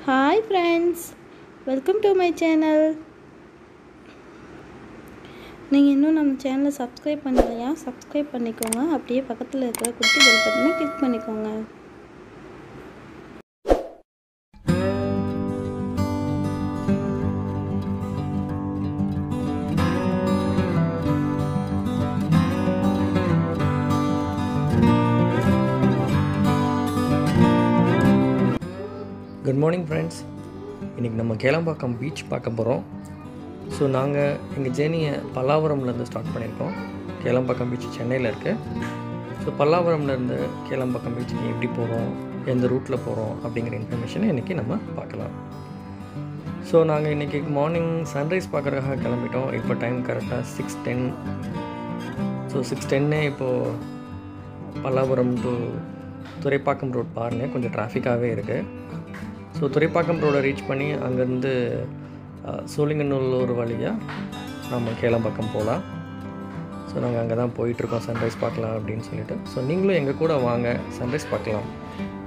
hi friends welcome to my channel நீங்கள் இன்னும் நம்ம சேனலை சப்ஸ்கிரைப் பண்ணலையா சப்ஸ்கிரைப் பண்ணிக்கோங்க அப்படியே பக்கத்தில் இருக்கிற குட்டி பெல் பட்டனை கிளிக் பண்ணிக்கோங்க குட் மார்னிங் ஃப்ரெண்ட்ஸ் இன்றைக்கி நம்ம கேளம்பாக்கம் பீச் பார்க்க போகிறோம் ஸோ நாங்கள் எங்கள் ஜேர்னியை பல்லாவரம்லேருந்து ஸ்டார்ட் பண்ணியிருக்கோம் கேளம்பாக்கம் பீச் சென்னையில் இருக்குது ஸோ பல்லாவரம்லேருந்து கேளம்பாக்கம் பீச்சுக்கு எப்படி போகிறோம் எந்த ரூட்டில் போகிறோம் அப்படிங்கிற இன்ஃபர்மேஷனை இன்றைக்கி நம்ம பார்க்கலாம் ஸோ நாங்கள் இன்றைக்கி மார்னிங் சன்ரைஸ் பார்க்குறதுக்காக கிளம்பிட்டோம் இப்போ டைம் கரெக்டாக சிக்ஸ் டென் ஸோ சிக்ஸ் டென்னே இப்போது பல்லாவரம் டு துறைப்பாக்கம் ரோட் பாருங்கள் கொஞ்சம் டிராஃபிக்காகவே இருக்குது ஸோ துறைப்பாக்கம் ரோடை ரீச் பண்ணி அங்கேருந்து சோழிங்கநல்லூர் வழியாக நம்ம கேளம்பாக்கம் போகலாம் ஸோ நாங்கள் அங்கே தான் போயிட்டுருக்கோம் சன்ரைஸ் பார்க்கலாம் அப்படின்னு சொல்லிட்டு ஸோ நீங்களும் எங்கள் கூட வாங்க சன்ரைஸ் பார்க்கலாம்